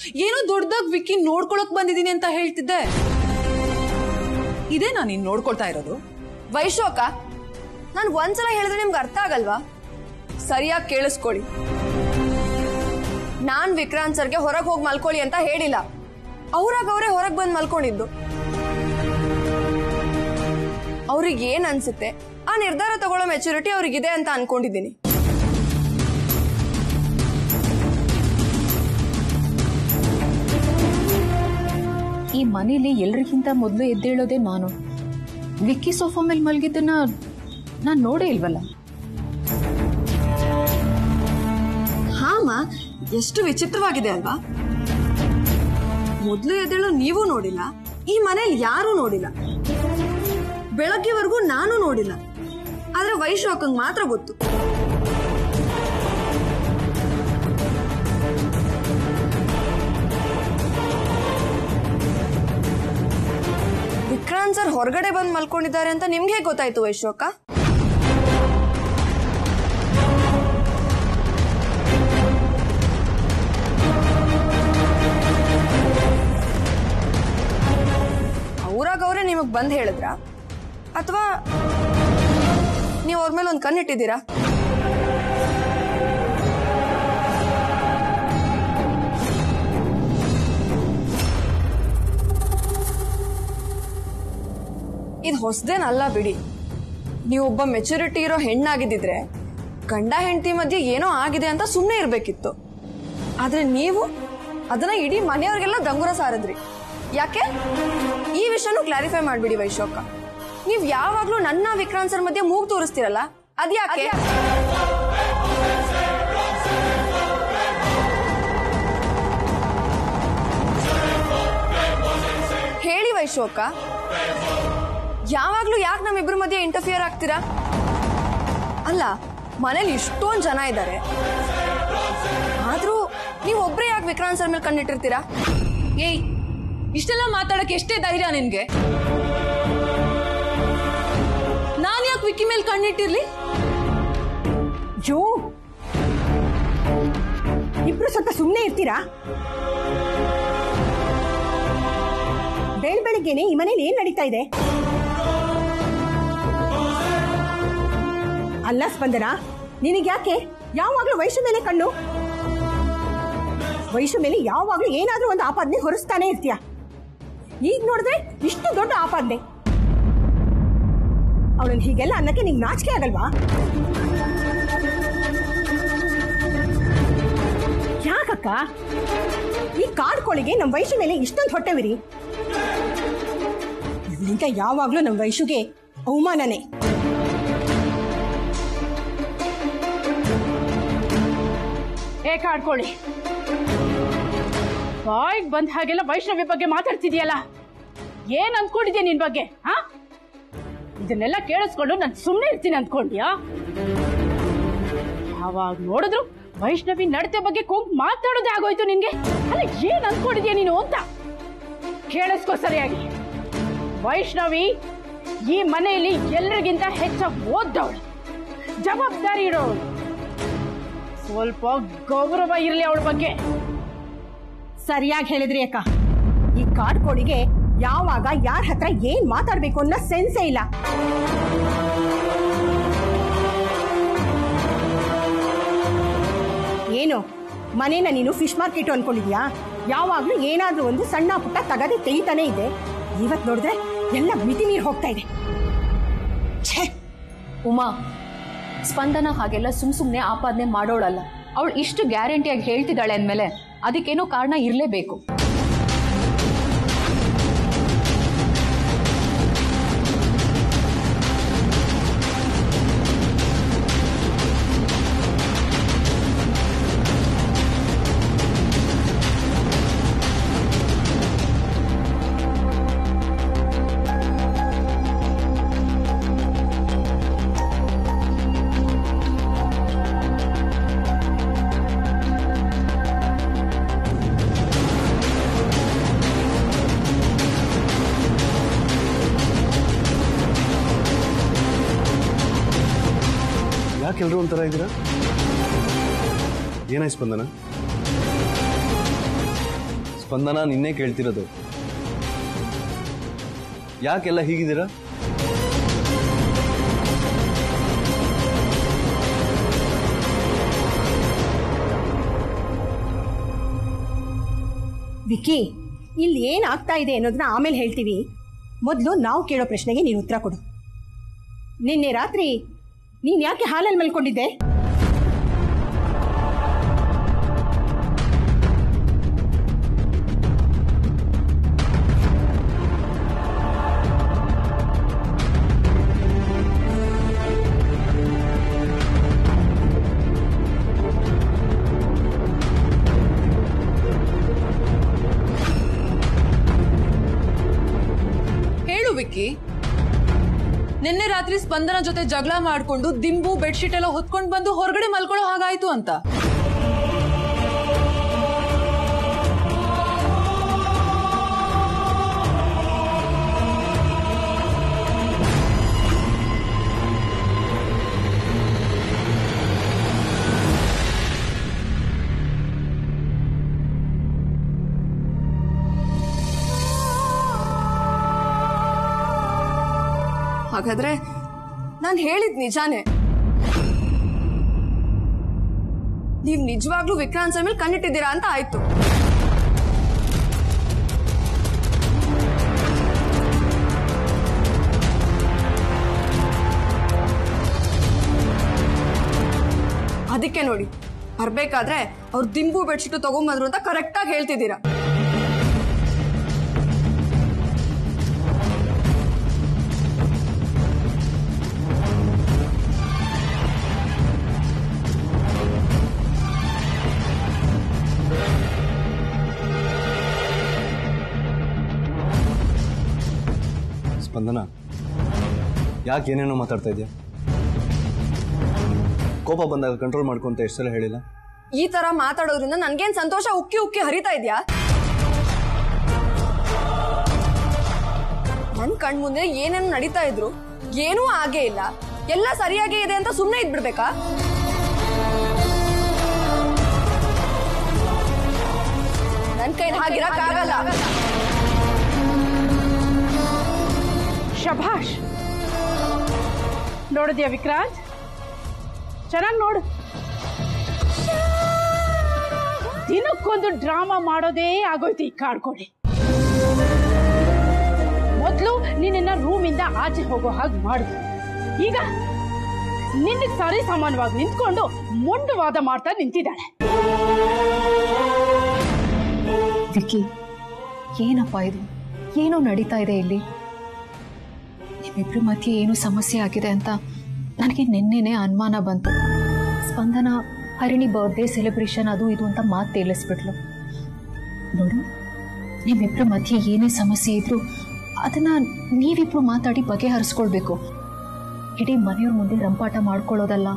ಏನೋ ದೊಡ್ಡದಾಗ್ ವಿಕ್ಕಿ ನೋಡ್ಕೊಳಕ್ ಬಂದಿದ್ದೀನಿ ಅಂತ ಹೇಳ್ತಿದ್ದೆ ಇದೇ ನಾನು ನೀನ್ ನೋಡ್ಕೊಳ್ತಾ ಇರೋದು ವೈಶು ಅಕ್ಕ ನಾನು ಒಂದ್ಸಲ ಹೇಳಿದ್ರೆ ನಿಮ್ಗೆ ಅರ್ಥ ಆಗಲ್ವಾ ಸರಿಯಾಗಿ ಕೇಳಿಸ್ಕೊಳ್ಳಿ ನಾನ್ ವಿಕ್ರಾಂತ್ ಸರ್ಗೆ ಹೊರಗೆ ಹೋಗಿ ಮಲ್ಕೊಳ್ಳಿ ಅಂತ ಹೇಳಿಲ್ಲ ಅವ್ರಾಗ ಅವರೇ ಹೊರಗೆ ಬಂದು ಮಲ್ಕೊಂಡಿದ್ದು ಅವ್ರಿಗೆ ಏನ್ ಅನ್ಸುತ್ತೆ ಆ ನಿರ್ಧಾರ ತಗೊಳ್ಳೋ ಮೆಚುರಿಟಿ ಅವ್ರಿಗಿದೆ ಅಂತ ಅನ್ಕೊಂಡಿದ್ದೀನಿ ಈ ಮನೇಲಿ ಎಲ್ರಿಗಿಂತ ಮೊದಲು ಎದ್ದೇಳೋದೇ ನಾನು ವಿಕ್ಕಿ ಸೋಫಾ ಮೇಲೆ ಮಲಗಿದ್ದನ್ನ ನಾನು ನೋಡೇ ಇಲ್ವಲ್ಲ ಹಾಮ ಎಷ್ಟು ವಿಚಿತ್ರವಾಗಿದೆ ಅಲ್ವಾ ಮೊದ್ಲು ಎದ್ದೇಳೋ ನೀವು ನೋಡಿಲ್ಲ ಈ ಮನೇಲಿ ಯಾರೂ ನೋಡಿಲ್ಲ ಬೆಳಗ್ಗೆವರೆಗೂ ನಾನು ನೋಡಿಲ್ಲ ಆದ್ರೆ ವೈಶು ಅಕ್ಕಂಗ್ ಮಾತ್ರ ಗೊತ್ತು ವಿಕ್ರಾಂತ್ ಸರ್ ಹೊರಗಡೆ ಬಂದು ಮಲ್ಕೊಂಡಿದ್ದಾರೆ ಅಂತ ನಿಮ್ಗೆ ಹೇಗ್ ಗೊತ್ತಾಯ್ತು ವೈಶು ಅಕ್ಕ ಅವ್ರಾಗ ಅವರೇ ನಿಮಗ್ ಬಂದ್ ಹೇಳಿದ್ರ ಅಥವಾ ನೀವು ಅವ್ರ ಮೇಲೆ ಒಂದು ಕಣ್ಣಿಟ್ಟಿದ್ದೀರಾ ಇದು ಹೊಸದೇನಲ್ಲ ಬಿಡಿ ನೀವೊಬ್ಬ ಮೆಚುರಿಟಿ ಇರೋ ಹೆಣ್ಣಾಗಿದ್ದಿದ್ರೆ ಗಂಡ ಹೆಂಡತಿ ಮಧ್ಯೆ ಏನೋ ಆಗಿದೆ ಅಂತ ಸುಮ್ಮನೆ ಇರ್ಬೇಕಿತ್ತು ಆದ್ರೆ ನೀವು ಅದನ್ನ ಇಡೀ ಮನೆಯವ್ರಿಗೆಲ್ಲ ದಂಗುರ ಸಾರದ್ರಿ ಯಾಕೆ ಈ ವಿಷಯನೂ ಕ್ಲಾರಿಫೈ ಮಾಡ್ಬಿಡಿ ವೈಶೋಕ ನೀವ್ ಯಾವಾಗ್ಲೂ ನನ್ನ ವಿಕ್ರಾಂತ್ ಸರ್ ಮಧ್ಯೆ ಮೂಗ್ ತೋರಿಸ್ತಿರಲ್ಲ ಅದ್ಯಾಕೆ ಹೇಳಿ ವೈಶೋಕ ಯಾವಾಗ್ಲೂ ಯಾಕೆ ನಮ್ಮಿಬ್ರ ಮಧ್ಯೆ ಇಂಟರ್ಫಿಯರ್ ಆಗ್ತೀರಾ ಅಲ್ಲ ಮನೇಲಿ ಇಷ್ಟೊಂದ್ ಜನ ಇದ್ದಾರೆ ಆದ್ರೂ ನೀವ್ ಒಬ್ರೇ ಯಾಕೆ ವಿಕ್ರಾಂತ್ ಸರ್ ಮೇಲೆ ಕಣ್ಣಿಟ್ಟಿರ್ತೀರಾ ಏಯ್ ಇಷ್ಟೆಲ್ಲ ಮಾತಾಡಕ್ಕೆ ಎಷ್ಟೇ ಧೈರ್ಯ ನಿನ್ಗೆ ನಾನ್ ಯಾಕೆ ವಿಕ್ಕಿ ಮೇಲೆ ಕಣ್ಣಿಟ್ಟಿರ್ಲಿ ಜೋ ಇಬ್ರು ಸ್ವಲ್ಪ ಸುಮ್ಮನೆ ಇರ್ತೀರಾ ಬೆಳ್ ಬೆಳಿಗ್ಗೆನೆ ಈ ಮನೇಲಿ ಏನ್ ನಡೀತಾ ಇದೆ ಅಲ್ಲ ಸ್ಪಂದನ ನಿನಗ್ಯಾಕೆ ಯಾವಾಗ್ಲೂ ವೈಶು ಮೇಲೆ ಕಣ್ಣು ವೈಶು ಮೇಲೆ ಯಾವಾಗ್ಲೂ ಏನಾದ್ರೂ ಒಂದು ಆಪಾದನೆ ಹೊರಿಸ್ತಾನೆ ಇರ್ತೀಯ ಈಗ ನೋಡಿದ್ರೆ ಇಷ್ಟು ದೊಡ್ಡ ಆಪಾದನೆ ಅವಳನ್ನ ಹೀಗೆಲ್ಲ ಅನ್ನಕ್ಕೆ ನಿಂಗೆ ನಾಚಿಕೆ ಆಗಲ್ವಾ ಯಾಕಕ್ಕ ಈ ಕಾಡ್ಕೋಳಿಗೆ ನಮ್ಮ ವೈಶು ಮೇಲೆ ಇಷ್ಟೊಂದು ಹೊಟ್ಟೆವಿರಿ ಇವಳಿಂದ ಯಾವಾಗ್ಲೂ ನಮ್ಮ ವೈಶುಗೆ ಅವಮಾನನೇ ಏ ಕಾಡ್ಕೊಳ್ಳಿ ಬಾಯ್ಗ್ ಬಂದ ಹಾಗೆಲ್ಲ ವೈಷ್ಣವಿ ಬಗ್ಗೆ ಮಾತಾಡ್ತಿದ್ಯಲ್ಲ ಏನ್ ಅನ್ಕೊಂಡಿದ್ಯಾ ನಿನ್ ಬಗ್ಗೆ ಹಾ ಇದನ್ನೆಲ್ಲ ಕೇಳಿಸ್ಕೊಂಡು ನಾನು ಸುಮ್ಮನೆ ಇರ್ತೀನಿ ಅಂದ್ಕೊಂಡ್ಯಾ ಯಾವಾಗ ನೋಡಿದ್ರು ವೈಷ್ಣವಿ ನಡತೆ ಬಗ್ಗೆ ಕೊಂಗ್ ಮಾತಾಡೋದೇ ಆಗೋಯ್ತು ನಿನ್ಗೆ ಅಲ್ಲ ಏನ್ ಅನ್ಕೊಂಡಿದ್ಯಾ ನೀನು ಅಂತ ಕೇಳಿಸ್ಕೋ ಸರಿಯಾಗಿ ವೈಷ್ಣವಿ ಈ ಮನೆಯಲ್ಲಿ ಎಲ್ಲರಿಗಿಂತ ಹೆಚ್ಚಾಗಿ ಓದ್ದವಳು ಜವಾಬ್ದಾರಿ ಇರೋಳು ಸ್ವಲ್ಪ ಗೌರವ ಇರಲಿ ಅವಳ ಬಗ್ಗೆ ಸರಿಯಾಗಿ ಹೇಳಿದ್ರಿ ಅಕ್ಕ ಈ ಕಾಡ್ಕೋಳಿಗೆ ಯಾವಾಗ ಯಾರ ಹತ್ರ ಏನ್ ಮಾತಾಡ್ಬೇಕು ಅನ್ನೋ ಸೆನ್ಸೇ ಇಲ್ಲ ಏನು ಮನೇನ ನೀನು ಫಿಶ್ ಮಾರ್ಕೆಟ್ ಅನ್ಕೊಂಡಿದ್ಯಾ ಯಾವಾಗ್ಲೂ ಏನಾದ್ರೂ ಒಂದು ಸಣ್ಣ ಪುಟ್ಟ ತಗದೆ ತೆಗಿತಾನೆ ಇದೆ ಇವತ್ ನೋಡಿದ್ರೆ ಎಲ್ಲ ಮಿತಿ ನೀರು ಹೋಗ್ತಾ ಇದೆ ಛೇ ಉಮಾ ಸ್ಪಂದನ ಹಾಗೆಲ್ಲ ಸುಮ್ ಸುಮ್ನೆ ಆಪಾದನೆ ಮಾಡೋಳಲ್ಲ ಅವಳು ಇಷ್ಟು ಗ್ಯಾರಂಟಿಯಾಗಿ ಹೇಳ್ತಿದ್ದಾಳೆ ಅಂದ್ಮೇಲೆ ಅದಕ್ಕೇನೋ ಕಾರಣ ಇರಲೇಬೇಕು ಯಾಕೆ ಎಲ್ಲರೂ ಒಂಥರ ಇದ್ದೀರಾ ಏನಾಯ್ತು ಸ್ಪಂದನ ಸ್ಪಂದನ ನಿನ್ನೆ ಕೇಳ್ತಿರೋದು ಯಾಕೆಲ್ಲ ಹೀಗಿದ್ದೀರಾ ವಿಕಿ ಇಲ್ಲಿ ಏನು ಆಗ್ತಾ ಇದೆ ಅನ್ನೋದನ್ನ ಆಮೇಲೆ ಹೇಳ್ತೀವಿ ಮೊದಲು ನಾವು ಕೇಳೋ ಪ್ರಶ್ನೆಗೆ ನೀನು ಉತ್ತರ ಕೊಡು ನಿನ್ನೆ ರಾತ್ರಿ ನೀನು ಯಾಕೆ ಹಾಲಲ್ಲಿ ಮಲ್ಕೊಂಡಿದ್ದೆ ಹೇಳು ವಿಕ್ಕಿ ನಿನ್ನೆ ರಾತ್ರಿ ಸ್ಪಂದನ ಜೊತೆ ಜಗಳ ಮಾಡ್ಕೊಂಡು ದಿಂಬು ಬೆಡ್ಶೀಟ್ ಎಲ್ಲ ಹೊತ್ಕೊಂಡ್ ಬಂದು ಹೊರಗಡೆ ಮಲ್ಕೊಳ್ಳೋ ಹಾಗಾಯ್ತು ಅಂತ ಹಾಗಾದ್ರೆ ನಾನು ಹೇಳಿದ್ ನಿಜಾನೇ ನೀವ್ ನಿಜವಾಗ್ಲೂ ವಿಕ್ರಾಂತ್ ಸರ್ ಮೇಲೆ ಕಣ್ಣಿಟ್ಟಿದ್ದೀರಾ ಅಂತ ಆಯ್ತು ಅದಕ್ಕೆ ನೋಡಿ ಬರ್ಬೇಕಾದ್ರೆ ಅವ್ರು ದಿಂಬು ಬೆಡ್ಶೀಟ್ ತಗೊಂಬಂದ್ರು ಅಂತ ಕರೆಕ್ಟಾಗಿ ಹೇಳ್ತಿದ್ದೀರಾ ಸ್ಪಂದನ ಯಾಕೆ ಏನೇನೋ ಮಾತಾಡ್ತಾ ಇದೆಯಾ ಕೋಪ ಬಂದಾಗ ಕಂಟ್ರೋಲ್ ಮಾಡ್ಕೊಂತ ಎಷ್ಟು ಸಲ ಹೇಳಿಲ್ಲ ಈ ತರ ಮಾತಾಡೋದ್ರಿಂದ ನನ್ಗೇನ್ ಸಂತೋಷ ಉಕ್ಕಿ ಉಕ್ಕಿ ಹರಿತಾ ಇದ್ಯಾ ನನ್ ಕಣ್ ಮುಂದೆ ಏನೇನು ನಡೀತಾ ಇದ್ರು ಏನೂ ಆಗೇ ಇಲ್ಲ ಎಲ್ಲ ಸರಿಯಾಗೇ ಇದೆ ಅಂತ ಸುಮ್ಮನೆ ಇದ್ಬಿಡ್ಬೇಕಾ ನನ್ ಕೈ ಹಾಗಿರಕ್ಕಾಗಲ್ಲ ಶಭಾಷ್ ನೋಡಿದ್ಯಾ ವಿಕ್ರಾಂತ್ ಚೆನ್ನಾಗಿ ನೋಡು ದಿನಕ್ಕೊಂದು ಡ್ರಾಮಾ ಮಾಡೋದೇ ಆಗೋಯ್ತು ಈ ಕಾಡ್ಕೊಳ್ಳಿ ಮೊದಲು ನಿನ್ನ ರೂಮಿಂದ ಆಚೆ ಹೋಗೋ ಹಾಗೆ ಮಾಡುದು ಈಗ ನಿನ್ನ ಸರಿ ಸಮಾನವಾಗಿ ನಿಂತ್ಕೊಂಡು ಮೊಂಡುವಾದ ಮಾಡ್ತಾ ನಿಂತಿದ್ದಾಳೆ ವಿಕ್ಕಿ ಏನಪ್ಪ ಇದು ಏನೋ ನಡೀತಾ ಇದೆ ಇಲ್ಲಿ ನಿಮ್ಮಿಬ್ರ ಮಧ್ಯೆ ಏನು ಸಮಸ್ಯೆ ಆಗಿದೆ ಅಂತ ನನಗೆ ನಿನ್ನೆನೆ ಅನುಮಾನ ಬಂತು ಸ್ಪಂದನ ಹರಿಣಿ ಬರ್ತ್ಡೇ ಸೆಲೆಬ್ರೇಷನ್ ಅದು ಇದು ಅಂತ ಮಾತು ತೇಲಿಸ್ಬಿಟ್ಲು ನೋಡು ನಿಮ್ಮಿಬ್ರ ಮಧ್ಯೆ ಏನೇ ಸಮಸ್ಯೆ ಇದ್ರು ಅದನ್ನ ನೀವಿಬ್ರು ಮಾತಾಡಿ ಬಗೆಹರಿಸ್ಕೊಳ್ಬೇಕು ಇಡೀ ಮನೆಯವ್ರ ಮುಂದೆ ರಂಪಾಟ ಮಾಡ್ಕೊಳ್ಳೋದಲ್ಲ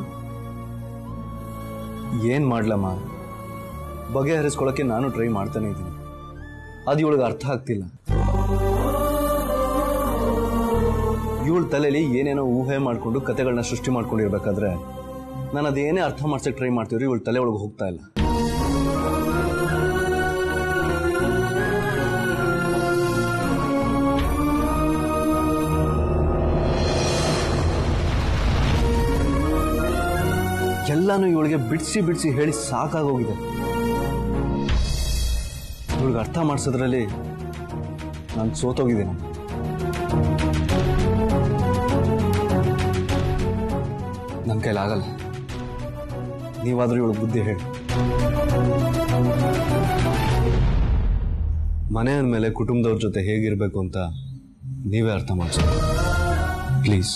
ಏನು ಮಾಡ್ಲಮ್ಮ ಬಗೆಹರಿಸ್ಕೊಳ್ಳೋಕ್ಕೆ ನಾನು ಟ್ರೈ ಮಾಡ್ತಾನೆ ಇದ್ದೀನಿ ಅದು ಇವಳಿಗೆ ಅರ್ಥ ಆಗ್ತಿಲ್ಲ ಇವಳ ತಲೆಯಲ್ಲಿ ಏನೇನೋ ಊಹೆ ಮಾಡಿಕೊಂಡು ಕತೆಗಳನ್ನ ಸೃಷ್ಟಿ ಮಾಡ್ಕೊಂಡಿರ್ಬೇಕಾದ್ರೆ ನಾನು ಅದೇನೇ ಅರ್ಥ ಮಾಡ್ಸಕ್ಕೆ ಟ್ರೈ ಮಾಡ್ತಿದ್ರು ಇವಳ ತಲೆ ಒಳಗೆ ಹೋಗ್ತಾ ಇಲ್ಲ ಎಲ್ಲಾನು ಇವಳಿಗೆ ಬಿಡಿಸಿ ಬಿಡಿಸಿ ಹೇಳಿ ಸಾಕಾಗೋಗಿದೆ ಇವಳಿಗೆ ಅರ್ಥ ಮಾಡಿಸೋದ್ರಲ್ಲಿ ನಾನು ಸೋತೋಗಿದ್ದೀನಿ ನನ್ನ ಕೈಲಾಗಲ್ಲ ನೀವಾದ್ರೂ ಇವಳು ಬುದ್ಧಿ ಹೇಳಿ ಮನೆ ಅಂದಮೇಲೆ ಕುಟುಂಬದವ್ರ ಜೊತೆ ಹೇಗಿರ್ಬೇಕು ಅಂತ ನೀವೇ ಅರ್ಥ ಮಾಡಿಸಿ ಪ್ಲೀಸ್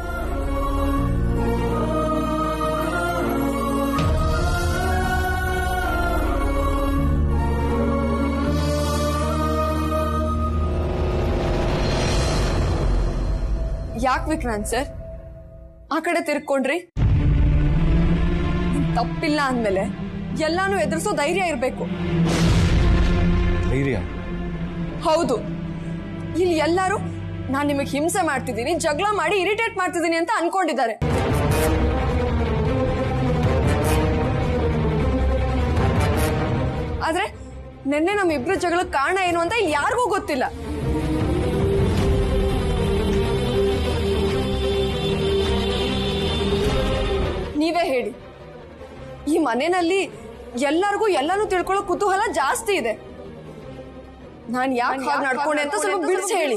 ಯಾಕೆ ವಿಕ್ರಾಂತ್ ಸರ್ ಆ ಕಡೆ ತಿರ್ಕೊಂಡ್ರಿ ತಪ್ಪಿಲ್ಲ ಅಂದ್ಮೇಲೆ ಎಲ್ಲಾನು ಎದುರಿಸೋ ಧೈರ್ಯ ಇರಬೇಕು ಧೈರ್ಯ ಹೌದು ಇಲ್ಲಿ ಎಲ್ಲರೂ ನಾನು ನಿಮಗೆ ಹಿಂಸೆ ಮಾಡ್ತಿದ್ದೀನಿ ಜಗಳ ಮಾಡಿ ಇರಿಟೇಟ್ ಮಾಡ್ತಿದ್ದೀನಿ ಅಂತ ಅನ್ಕೊಂಡಿದ್ದಾರೆ ಆದ್ರೆ ನಿನ್ನೆ ನಮ್ಮಿಬ್ರು ಜಗಳಕ್ಕೆ ಕಾರಣ ಏನು ಅಂತ ಇಲ್ಲಿ ಯಾರಿಗೂ ಗೊತ್ತಿಲ್ಲ ನೀವೇ ಹೇಳಿ ಈ ಮನೆಯಲ್ಲಿ ಎಲ್ಲರಿಗೂ ಎಲ್ಲಾನು ತಿಳ್ಕೊಳ್ಳೋ ಕುತೂಹಲ ಜಾಸ್ತಿ ಇದೆ ನಾನ್ ಯಾಕೆ ಹಾಗೆ ನಡ್ಕೊಂಡೆ ಅಂತ ಸ್ವಲ್ಪ ಬಿಡಿಸಿ ಹೇಳಿ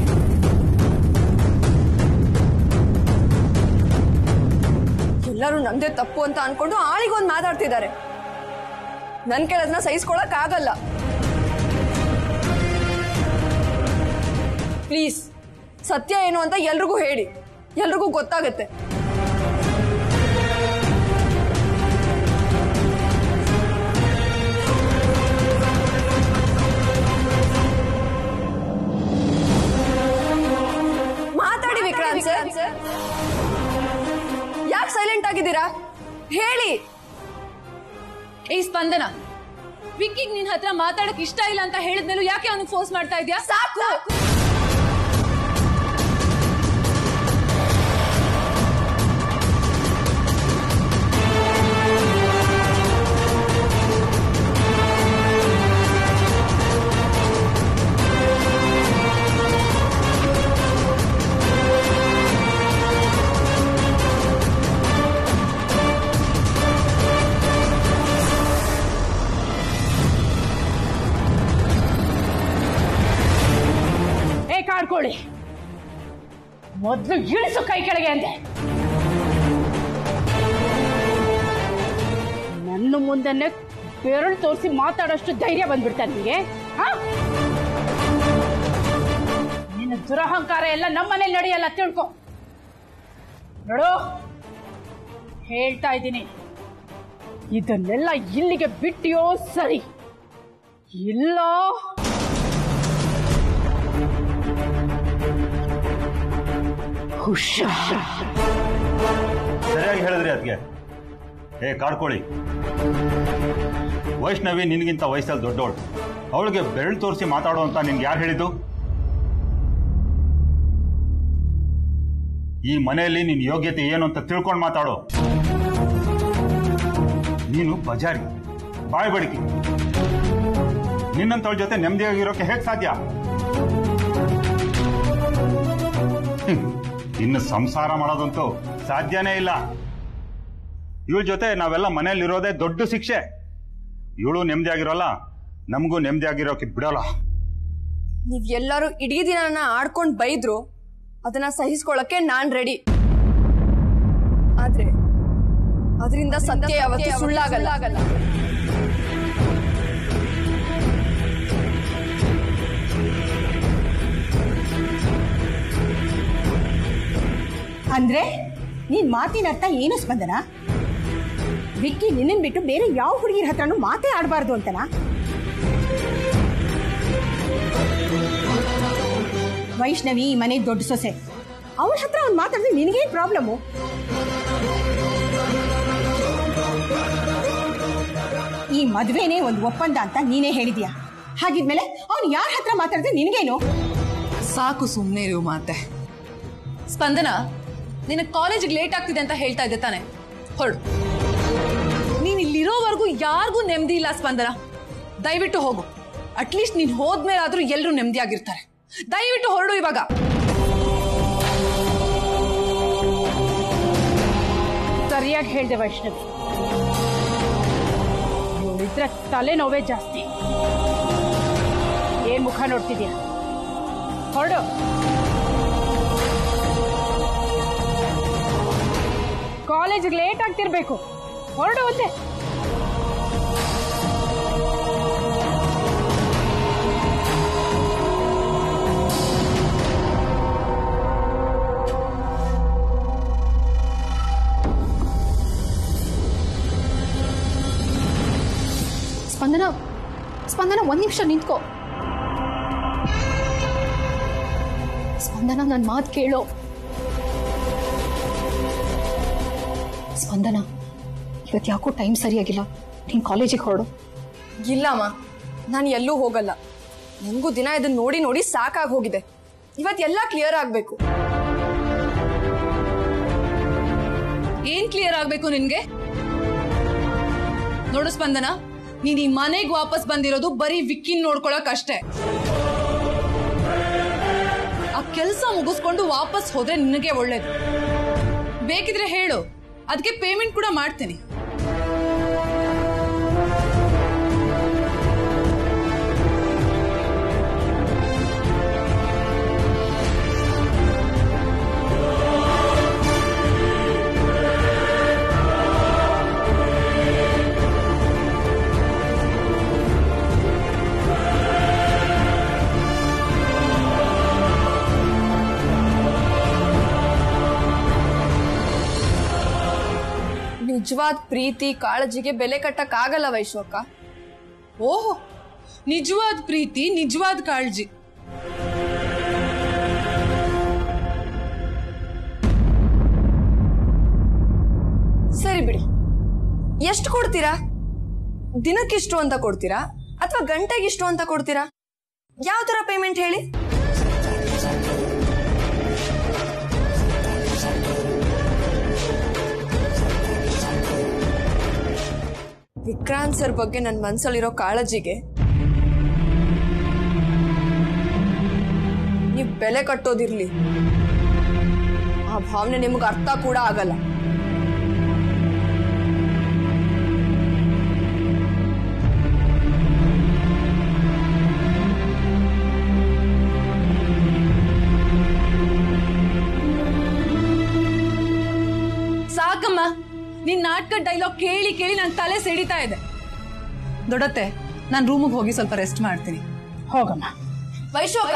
ಎಲ್ಲರೂ ನಂದೇ ತಪ್ಪು ಅಂತ ಅನ್ಕೊಂಡು ಆಳಿಗೊಂದು ಮಾತಾಡ್ತಿದ್ದಾರೆ ನನ್ ಕೇಳೋದನ್ನ ಸಹಿಸ್ಕೊಳಕ್ ಆಗಲ್ಲ ಪ್ಲೀಸ್ ಸತ್ಯ ಏನು ಅಂತ ಎಲ್ರಿಗೂ ಹೇಳಿ ಎಲ್ರಿಗೂ ಗೊತ್ತಾಗತ್ತೆ ಮಾತಾಡಿ ವಿಕ್ರಾಂತ್ ಸರ್ ಯಾಕೆ ಸೈಲೆಂಟ್ ಆಗಿದ್ದೀರಾ ಹೇಳಿ ಏ ಸ್ಪಂದನ ವಿಕ್ಕಿಗ್ ನಿನ್ ಹತ್ರ ಮಾತಾಡಕ್ ಇಷ್ಟ ಇಲ್ಲ ಅಂತ ಹೇಳಿದ್ಮೇಲೂ ಯಾಕೆ ಅವನಿಗೆ ಫೋರ್ಸ್ ಮಾಡ್ತಾ ಇದ್ಯಾ ಸಾಕು ಏ ಕಾಡ್ಕೊಳ್ಳಿ ಮೊದ್ಲು ಇಳಿಸು ಕೈ ಕೆಳಗೆ ಅಂದೆ ನನ್ನ ಮುಂದೆನೆ ಬೆರಳು ತೋರಿಸಿ ಮಾತಾಡೋಷ್ಟು ಧೈರ್ಯ ಬಂದ್ಬಿಡ್ತಾ ನಿಮಗೆ ನಿನ್ನ ದುರಹಂಕಾರ ಎಲ್ಲ ನಮ್ಮನೇಲಿ ನಡೆಯಲ್ಲ ತಿಳ್ಕೊ ನೋಡು ಹೇಳ್ತಾ ಇದ್ದೀನಿ ಇದನ್ನೆಲ್ಲ ಇಲ್ಲಿಗೆ ಬಿಟ್ಟಿಯೋ ಸರಿ ಇಲ್ಲ ಹುಷಾರ್ ಸರಿಯಾಗಿ ಹೇಳಿದ್ರಿ ಅದಕ್ಕೆ ಏ ಕಾಡ್ಕೊಳ್ಳಿ ವೈಷ್ಣವಿ ನಿನಗಿಂತ ವಯಸ್ಸಲ್ಲಿ ದೊಡ್ಡವಳು ಅವಳಿಗೆ ಬೆರಳು ತೋರಿಸಿ ಮಾತಾಡು ಅಂತ ನಿನ್ಗೆ ಯಾರು ಹೇಳಿದ್ದು ಈ ಮನೆಯಲ್ಲಿ ನಿನ್ನ ಯೋಗ್ಯತೆ ಏನು ಅಂತ ತಿಳ್ಕೊಂಡು ಮಾತಾಡು ನೀನು ಬಜಾರಿ ಬಾಯ್ ಬಡಿಕೆ ನಿನ್ನಂತವಳ ಜೊತೆ ನೆಮ್ಮದಿಯಾಗಿರೋಕೆ ಹೇಗೆ ಸಾಧ್ಯ ಹ್ಮ್. ಇನ್ನು ಸಂಸಾರ ಮಾಡೋದಂತೂ ಸಾಧ್ಯನೇ ಇಲ್ಲ ಇವಳ ಜೊತೆ ನಾವೆಲ್ಲ ಮನೇಲಿರೋದೇ ದೊಡ್ಡ ಶಿಕ್ಷೆ ಇವಳು ನೆಮ್ಮದಿಯಾಗಿರೋಲ್ಲ ನಮಗೂ ನೆಮ್ಮದಿಯಾಗಿರೋಕೆ ಬಿಡೋಲ್ಲ ನೀವ್ ಎಲ್ಲರೂ ಇಡೀ ದಿನ ಆಡ್ಕೊಂಡ್ ಬೈದ್ರು ಅದನ್ನ ಸಹಿಸ್ಕೊಳಕ್ಕೆ ನಾನ್ ರೆಡಿ ಆದ್ರೆ ಅದರಿಂದ ಸತ್ಯ ಯಾವತ್ತೂ ಸುಳ್ಳಾಗಲ್ಲ ಅಂದ್ರೆ ನೀನ್ ಮಾತಿನ ಅರ್ಥ ಏನು ಸ್ಪಂದನ ವಿಕ್ಕಿ ನಿನ್ನನ್ ಬಿಟ್ಟು ಬೇರೆ ಯಾವ ಹುಡುಗಿರ ಹತ್ರನೂ ಮಾತೇ ಆಡಬಾರ್ದು ಅಂತನಾ ವೈಷ್ಣವಿ ಈ ಮನೆ ದೊಡ್ಡ ಸೊಸೆ ಅವಳ ಹತ್ರ ಅವ್ನು ಮಾತಾಡಿದ್ರೆ ನಿನಗೇನ್ ಪ್ರಾಬ್ಲಮ್ಮು ಈ ಮದ್ವೆನೇ ಒಂದು ಒಪ್ಪಂದ ಅಂತ ನೀನೇ ಹೇಳಿದ್ಯಾ ಹಾಗಿದ್ಮೇಲೆ ಅವ್ನು ಯಾರ ಹತ್ರ ಮಾತಾಡಿದ್ರೆ ನಿನಗೇನು ಸಾಕು ಸುಮ್ಮನೆ ಇರು ಮಾತೆ ಸ್ಪಂದನ ನಿನ್ನ ಕಾಲೇಜಿಗೆ ಲೇಟ್ ಆಗ್ತಿದೆ ಅಂತ ಹೇಳ್ತಾ ಇದ್ದೆ ತಾನೆ ಹೊರಡು ನೀನ್ ಇಲ್ಲಿರೋವರೆಗೂ ಯಾರಿಗೂ ನೆಮ್ಮದಿ ಇಲ್ಲ ಸ್ಪಂದನ ದಯವಿಟ್ಟು ಹೋಗು ಅಟ್ಲೀಸ್ಟ್ ನೀನ್ ಹೋದ್ಮೇಲಾದ್ರೂ ಎಲ್ಲರೂ ನೆಮ್ಮದಿಯಾಗಿರ್ತಾರೆ ದಯವಿಟ್ಟು ಹೊರಡು ಇವಾಗ ಸರಿಯಾಗಿ ಹೇಳ್ದೆ ವೈಷ್ಣವಿ ಇವಳಿದ್ರೆ ತಲೆನೋವೇ ಜಾಸ್ತಿ ಏನ್ ಮುಖ ನೋಡ್ತಿದ್ಯಾ ಹೊರಡು ಕಾಲೇಜ್ಗೆ ಲೇಟ್ ಆಗ್ತಿರ್ಬೇಕು ಹೊರಡು ಒಂದೇ ಸ್ಪಂದನ ಸ್ಪಂದನ ಒಂದ್ ನಿಮಿಷ ನಿಂತ್ಕೋ ಸ್ಪಂದನ ನನ್ನ ಮಾತು ಕೇಳೋ ಸ್ಪಂದನ ಇವತ್ತು ಯಾಕೋ ಟೈಮ್ ಸರಿಯಾಗಿಲ್ಲ ನೀನ್ ಕಾಲೇಜಿಗೆ ಹೊರಡು ಇಲ್ಲಮ್ಮ ನಾನು ಎಲ್ಲೂ ಹೋಗಲ್ಲ ನಂಗೂ ದಿನ ಇದನ್ನ ನೋಡಿ ನೋಡಿ ಸಾಕಾಗಿ ಹೋಗಿದೆ ಇವತ್ತೆಲ್ಲ ಕ್ಲಿಯರ್ ಆಗ್ಬೇಕು ಏನ್ ಕ್ಲಿಯರ್ ಆಗ್ಬೇಕು ನಿನ್ಗೆ ನೋಡು ಸ್ಪಂದನ ನೀನ್ ಈ ಮನೆಗೆ ವಾಪಸ್ ಬಂದಿರೋದು ಬರೀ ವಿಕ್ಕಿನ್ ನೋಡ್ಕೊಳಕ್ ಅಷ್ಟೇ ಆ ಕೆಲಸ ಮುಗಿಸ್ಕೊಂಡು ವಾಪಸ್ ಹೋದ್ರೆ ನಿನಗೆ ಒಳ್ಳೇದು ಬೇಕಿದ್ರೆ ಹೇಳು ಅದಕ್ಕೆ ಪೇಮೆಂಟ್ ಕೂಡ ಮಾಡ್ತೀನಿ ನಿಜವಾದ ಪ್ರೀತಿ ಕಾಳಜಿಗೆ ಬೆಲೆ ಕಟ್ಟಕ್ಕಾಗಲ್ಲ ವೈಶು ಅಕ್ಕ ಓಹೋ ನಿಜವಾದ ಪ್ರೀತಿ ನಿಜವಾದ ಕಾಳಜಿ ಸರಿ ಬಿಡಿ ಎಷ್ಟು ಕೊಡ್ತೀರಾ ದಿನಕ್ಕಿಷ್ಟು ಅಂತ ಕೊಡ್ತೀರಾ ಅಥವಾ ಗಂಟೆಗಿಷ್ಟು ಅಂತ ಕೊಡ್ತೀರಾ ಯಾವ ತರ ಪೇಮೆಂಟ್ ಹೇಳಿ ವಿಕ್ರಾಂತ್ ಸರ್ ಬಗ್ಗೆ ನನ್ನ ಮನ್ಸಲ್ಲಿರೋ ಕಾಳಜಿಗೆ ನೀವು ಬೆಲೆ ಕಟ್ಟೋದಿರ್ಲಿ ಆ ಭಾವನೆ ನಿಮಗೆ ಅರ್ಥ ಕೂಡ ಆಗಲ್ಲ ಸಾಕಮ್ಮ ನಿನ್ ನಾಟಕ ಡೈಲಾಗ್ ಕೇಳಿ ಕೇಳಿ ನನ್ನ ತಲೆ ಸಿಡಿತಾ ಇದೆ ದೊಡ್ಡತ್ತೆ ನಾನು ರೂಮಿಗೆ ಹೋಗಿ ಸ್ವಲ್ಪ ರೆಸ್ಟ್ ಮಾಡ್ತೀನಿ ಹೋಗಮ್ಮ ವೈಶೋಕ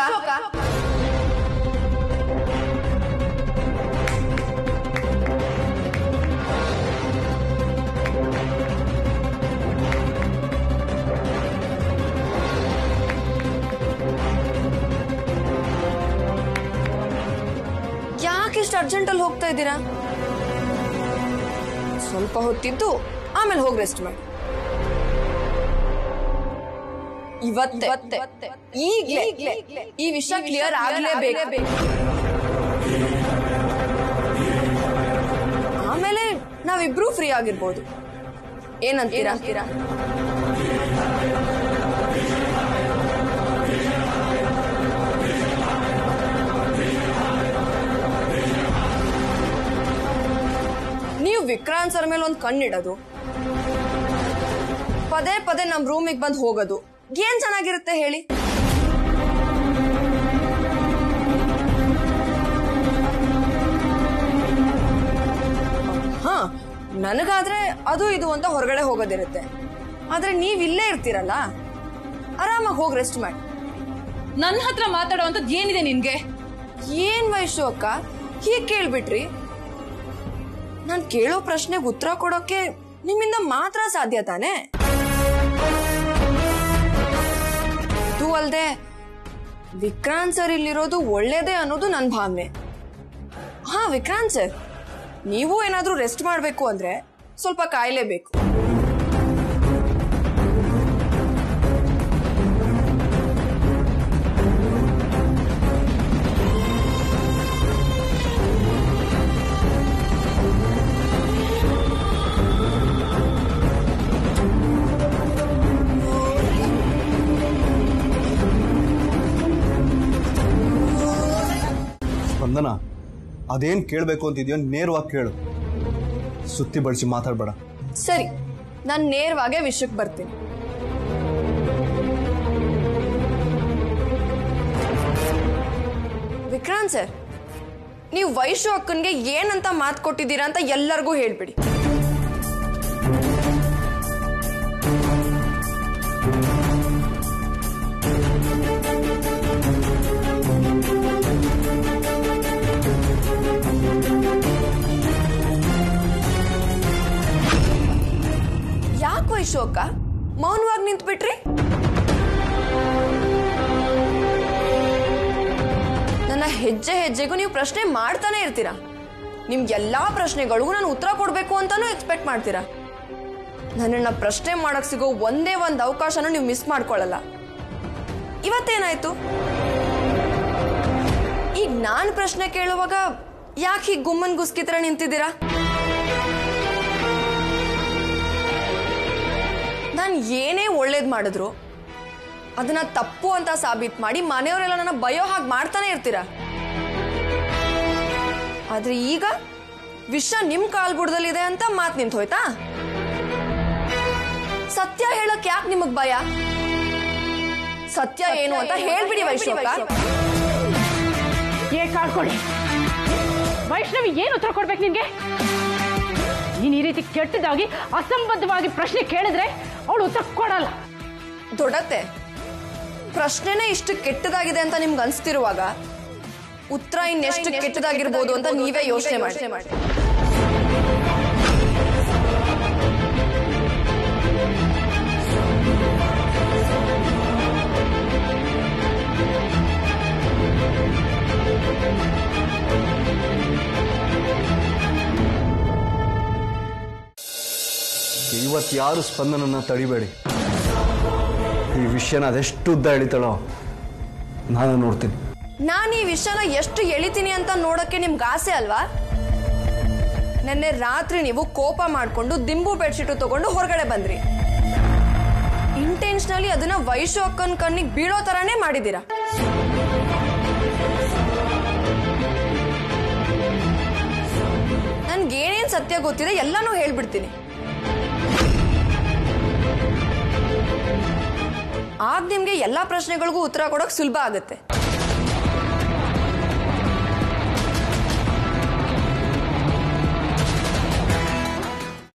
ಯಾಕೆ ಇಷ್ಟು ಅರ್ಜೆಂಟಲ್ಲಿ ಹೋಗ್ತಾ ಇದ್ದೀರಾ ಸ್ವಲ್ಪ ಹೊತ್ತಿದ್ದು ಆಮೇಲೆ ಹೋಗಿ ರೆಸ್ಟ್ ಮಾಡಿ ಇವತ್ತೆ ಈಗ್ಲೇ ಈ ವಿಷಯ ಕ್ಲಿಯರ್ ಆಗ್ಲೇಬೇಕು ಆಮೇಲೆ ನಾವಿಬ್ರು ಫ್ರೀ ಆಗಿರ್ಬೋದು ಏನಂತೀರಾ ಅಂತೀರಾ ನೀವು ವಿಕ್ರಾಂತ್ ಸರ್ ಮೇಲೆ ಒಂದು ಕಣ್ಣಿಡೋದು ಪದೇ ಪದೇ ನಮ್ ರೂಮಿಗೆ ಬಂದು ಹೋಗೋದು ಏನ್ ಚೆನ್ನಾಗಿರುತ್ತೆ ಹೇಳಿ ಹಾ ನನಗಾದ್ರೆ ಅದು ಇದು ಅಂತ ಹೊರಗಡೆ ಹೋಗೋದಿರುತ್ತೆ ಆದ್ರೆ ನೀವ್ ಇಲ್ಲೇ ಇರ್ತೀರಲ್ಲ ಆರಾಮಾಗಿ ಹೋಗಿ ರೆಸ್ಟ್ ಮಾಡಿ ನನ್ನ ಹತ್ರ ಮಾತಾಡೋವಂಥದ್ದು ಏನಿದೆ ನಿನ್ಗೆ ಏನ್ ವಯಸ್ಸು ಅಕ್ಕ ಹೀಗ್ ಕೇಳ್ಬಿಟ್ರಿ ನಾನ್ ಕೇಳೋ ಪ್ರಶ್ನೆಗೆ ಉತ್ತರ ಕೊಡೋಕೆ ನಿಮ್ಮಿಂದ ಮಾತ್ರ ಸಾಧ್ಯ ತಾನೆ ಅದು ಅಲ್ದೆ ವಿಕ್ರಾಂತ್ ಸರ್ ಇಲ್ಲಿರೋದು ಒಳ್ಳೇದೇ ಅನ್ನೋದು ನನ್ನ ಭಾವನೆ ಹಾ ವಿಕ್ರಾಂತ್ ಸರ್ ನೀವು ಏನಾದ್ರೂ ರೆಸ್ಟ್ ಮಾಡಬೇಕು ಅಂದ್ರೆ ಸ್ವಲ್ಪ ಕಾಯಲೇಬೇಕು ಸ್ಪಂದನ ಅದೇನು ಕೇಳಬೇಕು ಅಂತಿದ್ಯೋ ನೇರವಾಗಿ ಕೇಳು ಸುತ್ತಿ ಬಳಸಿ ಮಾತಾಡಬೇಡ ಸರಿ ನಾನು ನೇರವಾಗೇ ವಿಷಯಕ್ಕೆ ಬರ್ತೀನಿ ವಿಕ್ರಾಂತ್ ಸರ್ ನೀವು ವೈಶು ಅಕ್ಕನ್ಗೆ ಏನಂತ ಮಾತು ಕೊಟ್ಟಿದ್ದೀರಾ ಅಂತ ಎಲ್ಲರಿಗೂ ಹೇಳ್ಬಿಡಿ ಯಾಕೆ ವೈಶು ಅಕ್ಕ ಮೌನವಾಗಿ ನಿಂತ್ಬಿಟ್ರಿ ನನ್ನ ಹೆಜ್ಜೆ ಹೆಜ್ಜೆಗೂ ನೀವು ಪ್ರಶ್ನೆ ಮಾಡ್ತಾನೆ ಇರ್ತೀರಾ ನಿಮ್ ಎಲ್ಲಾ ಪ್ರಶ್ನೆಗಳಿಗೂ ನಾನು ಉತ್ತರ ಕೊಡ್ಬೇಕು ಅಂತಾನೂ ಎಕ್ಸ್ಪೆಕ್ಟ್ ಮಾಡ್ತೀರಾ ನನ್ನನ್ನ ಪ್ರಶ್ನೆ ಮಾಡಕ್ ಸಿಗೋ ಒಂದೇ ಒಂದು ಅವಕಾಶನೂ ನೀವು ಮಿಸ್ ಮಾಡ್ಕೊಳ್ಳಲ್ಲ ಇವತ್ತೇನಾಯ್ತು ಈಗ ನಾನು ಪ್ರಶ್ನೆ ಕೇಳುವಾಗ ಯಾಕೆ ಹೀಗೆ ಗುಮ್ಮನ್ ಗುಸ್ಕಿ ಥರ ನಿಂತಿದ್ದೀರಾ ನಾ ನಾನು ಏನೇ ಒಳ್ಳೇದು ಮಾಡಿದ್ರು ಅದನ್ನ ತಪ್ಪು ಅಂತ ಸಾಬೀತು ಮಾಡಿ ಮನೆಯವರೆಲ್ಲ ನನ್ನ ಬಯೋ ಹಾಗೆ ಮಾಡ್ತಾನೆ ಇರ್ತೀರ ಆದ್ರೆ ಈಗ ವಿಷ ನಿಮ್ ಕಾಲ್ಬುಡದಲ್ಲಿದೆ ಅಂತ ಮಾತು ನಿಂತು ಹೋಯ್ತಾ ಸತ್ಯ ಹೇಳಕ್ ಯಾಕೆ ನಿಮಗ್ ಭಯ ಸತ್ಯ ಏನು ಅಂತ ಹೇಳ್ಬಿಡಿ ವೈಶ್ವಕ ಏ ಕಾಡ್ಕೊಳ್ಳಿ ವೈಷ್ಣವಿ ಏನು ಉತ್ತರ ಕೊಡ್ಬೇಕು ನಿನ್ಗೆ ನೀನ್ ಈ ರೀತಿ ಕೆಟ್ಟದಾಗಿ ಅಸಂಬದ್ಧವಾಗಿ ಪ್ರಶ್ನೆ ಕೇಳಿದ್ರೆ ಅವಳು ಉತ್ತರ ಕೊಡಲ್ಲ ದೊಡ್ಡತ್ತೆ ಪ್ರಶ್ನೆನೇ ಇಷ್ಟು ಕೆಟ್ಟದಾಗಿದೆ ಅಂತ ನಿಮ್ಗೆ ಅನ್ಸ್ತಿರುವಾಗ ಉತ್ತರ ಇನ್ನೆಷ್ಟು ಕೆಟ್ಟದಾಗಿರ್ಬೋದು ಅಂತ ನೀವೇ ಯೋಚನೆ ಮಾಡಿ ಇವತ್ತು ಯಾರು ಸ್ಪಂದನನ್ನ ತಡಿಬೇಡಿ ಈ ವಿಷಯನ ಅದೆಷ್ಟು ಉದ್ದ ಎಳಿತಾಳೋ ನಾನು ನೋಡ್ತೀನಿ ನಾನು ಈ ವಿಷಯನ ಎಷ್ಟು ಎಳಿತೀನಿ ಅಂತ ನೋಡಕ್ಕೆ ನಿಮ್ಗೆ ಆಸೆ ಅಲ್ವಾ ನಿನ್ನೆ ರಾತ್ರಿ ನೀವು ಕೋಪ ಮಾಡ್ಕೊಂಡು ದಿಂಬು ಬೆಡ್ಶೀಟು ತಗೊಂಡು ಹೊರಗಡೆ ಬಂದ್ರಿ ಇಂಟೆನ್ಷನಲಿ ಅದನ್ನ ವೈಶು ಅಕ್ಕನ ಕಣ್ಣಿಗೆ ಬೀಳೋ ತರಾನೇ ಮಾಡಿದ್ದೀರಾ ನನ್ಗೇನೇನ್ ಸತ್ಯ ಗೊತ್ತಿದೆ ಎಲ್ಲಾನು ಹೇಳ್ಬಿಡ್ತೀನಿ ಆಗ ನಿಮ್ಗೆ ಎಲ್ಲಾ ಪ್ರಶ್ನೆಗಳಿಗೂ ಉತ್ತರ ಕೊಡೋಕ್ ಸುಲಭ ಆಗುತ್ತೆ